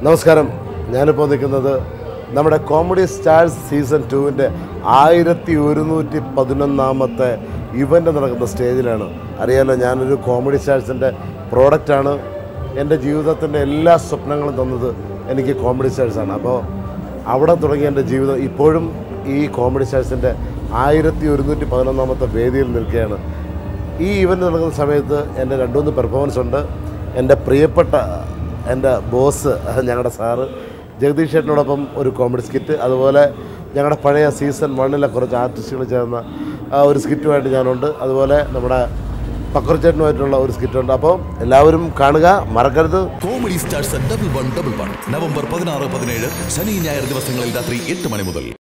നമസ്കാരം ഞാനിപ്പോൾ നിൽക്കുന്നത് നമ്മുടെ കോമഡി സ്റ്റാർസ് സീസൺ ടുവിൻ്റെ ആയിരത്തി ഒരുന്നൂറ്റി പതിനൊന്നാമത്തെ ഇവൻ്റ് നടക്കുന്ന സ്റ്റേജിലാണ് അറിയാലോ ഞാനൊരു കോമഡി സ്റ്റാർസിൻ്റെ പ്രോഡക്റ്റാണ് എൻ്റെ ജീവിതത്തിൻ്റെ എല്ലാ സ്വപ്നങ്ങളും തന്നത് എനിക്ക് കോമഡി സ്റ്റാർസാണ് അപ്പോൾ അവിടെ തുടങ്ങിയ എൻ്റെ ജീവിതം ഇപ്പോഴും ഈ കോമഡി സ്റ്റാർസിൻ്റെ ആയിരത്തി ഒരുന്നൂറ്റി പതിനൊന്നാമത്തെ വേദിയിൽ നിൽക്കുകയാണ് ഈ ഇവൻ്റ് നടക്കുന്ന സമയത്ത് എൻ്റെ രണ്ട് മൂന്ന് പെർഫോമൻസ് ഉണ്ട് എൻ്റെ പ്രിയപ്പെട്ട എൻ്റെ ബോസ് ഞങ്ങളുടെ സാറ് ജഗദീഷ് ചേട്ടനോടൊപ്പം ഒരു കോമഡി സ്കിറ്റ് അതുപോലെ ഞങ്ങളുടെ പഴയ സീസൺ വണ്ണിലെ കുറച്ച് ആർട്ടിസ്റ്റുകൾ ചേർന്ന ആ ഒരു സ്കിറ്റുമായിട്ട് ഞാനുണ്ട് അതുപോലെ നമ്മുടെ പക്വർ ചേട്ടനുമായിട്ടുള്ള ഒരു സ്കിറ്റുണ്ട് അപ്പോൾ എല്ലാവരും കാണുക മറക്കരുത് comedy stars double one double one November പതിനാറ് പതിനേഴ് ശനി ഞായർ ദിവസങ്ങളിൽ രാത്രി എട്ട് മണി മുതൽ